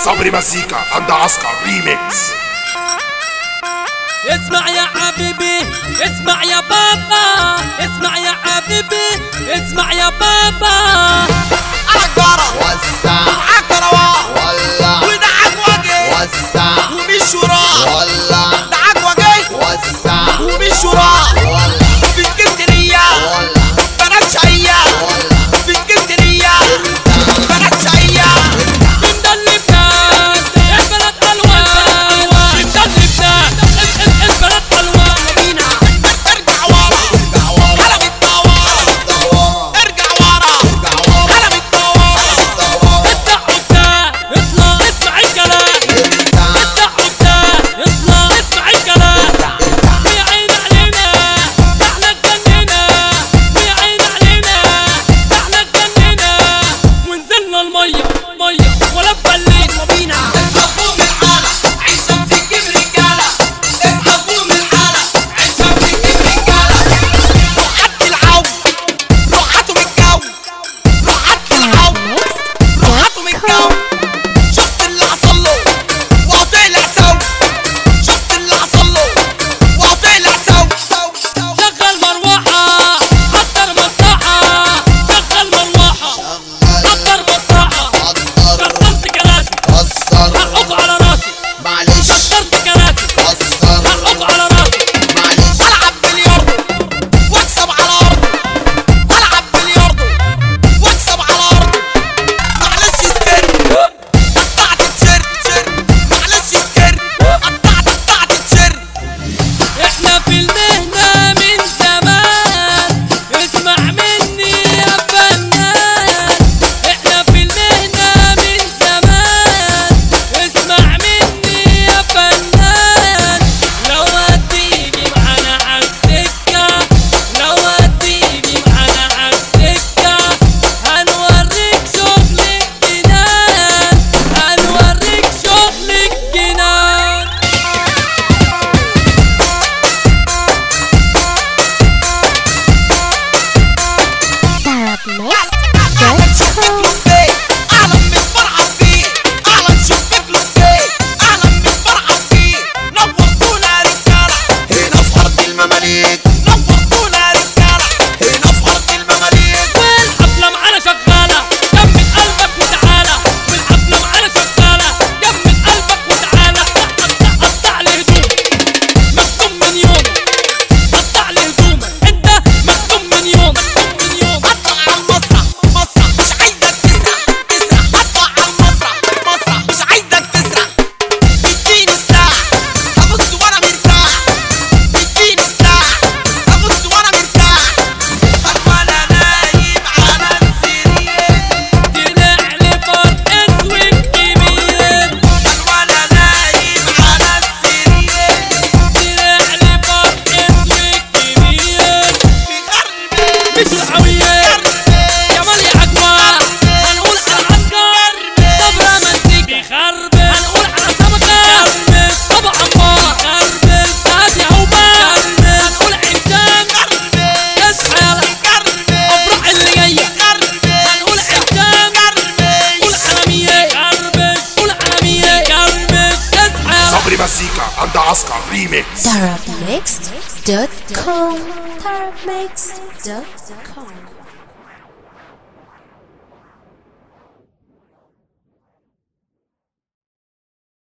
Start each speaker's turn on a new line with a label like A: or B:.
A: صبري مزيكا عند عسكر ريميكس
B: اسمع يا حبيبي اسمع يا بابا اسمع يا حبيبي اسمع يا بابا
C: عكرة
D: وسع
C: عكرة
D: ولا
C: ودعك وجه
D: وسع
C: ومش وراه
D: ولا
C: دعك وجه
D: وسع
C: ومش وراه
D: ولا
C: في اسكندرية
D: ولا
C: بنات شقية
D: ولا
C: في اسكندرية بنات شقية
B: مدلبنا البلد حلوة مدلبنا البلد حلوة
C: بينا ارجع ورا
D: ارجع ورا
C: قلب الدوارة
D: ارجع ورا
C: ارجع ورا
D: ارجع ورا
C: قلب الدوارة
D: ارجع ورا
B: اطلع اطلع اسمع الكلام
D: ارجع
B: اطلع اطلع اسمع الكلام يا عين علينا احنا اتجننا يا عين علينا احنا اتجننا ونزلنا المية مية ولا ببلينا
C: بينا
D: اصحى من الحالة عيش شمس تجيب رجالة اصحى من الحالة عيش شمس تجيب رجالة
C: روحات العو روحاتهم الجو روحات العو روحاتهم الجو شفت اللي حصل له وطلع سو شفت اللي حصل له وطلع سو سو سو
B: شغل مروحة حضر مصلحة شغل مروحة حضر مصلحة
D: قدر
B: كسرت كراسي
D: كسر
B: حقوا على راسي
D: معلش
B: كسرت كراسي
D: كسر
B: حقوا على راسي
D: معلش
C: العب بلياردو واكسب على ارضه العب بلياردو واكسب على ارضه معلش سكر قطعت سر سر معلش سكر قطعت قطعت سر
B: احنا في المهنة من زمان اسمع مني يا فنان احنا في المهنة من زمان اسمع مني يا فنان لو هتيجي معانا عالسكة لو هتيجي معانا عالسكة هنوريك شغل الجنان هنوريك شغل الجنان
C: اهلا شوفك لفين اهلا مش فرحان بيه اهلا شوفك لفين اهلا مش فرحان بيه نورتونا يا رجاله
D: هنا في ارض المماليك
C: نورتونا يا رجاله هنا في ارض المماليك
B: والحفلة معانا شغالة جمد قلبك وتعالى والحفلة معانا شغالة جمد قلبك وتعالى انت قطع لي هدومك مخدوم من يومك قطع لي هدومك انت مخدوم من يومك من يومك
C: اطلع على المسرح مسرح مش عايزك تسرح تسرح اطلع على المسرح مسرح مش عايزك تسرح اديني الساعة ابص وانا مرتاح اديني الساعة ابص وانا مرتاح وانا نايم على السرير
B: طلع لي فرق اسود كبير
C: وانا نايم على السرير
B: طلع لي فرق اسود كبير
C: في قلبي
B: مش وحوية كمان يا عجوة هنقول على عسكر صبرا مسيك بيخربش هنقول على سمكة طبق عمار خربش هادي هوبة هنقول عيشان اصحى يلا افرح اللي جاية هنقول عيشان قول عالمية خربش قول عالمية خربش اصحى يلا
A: صبري مزيكا عند عسكر ريميكس
E: Arabmixed.com Arabmixed.com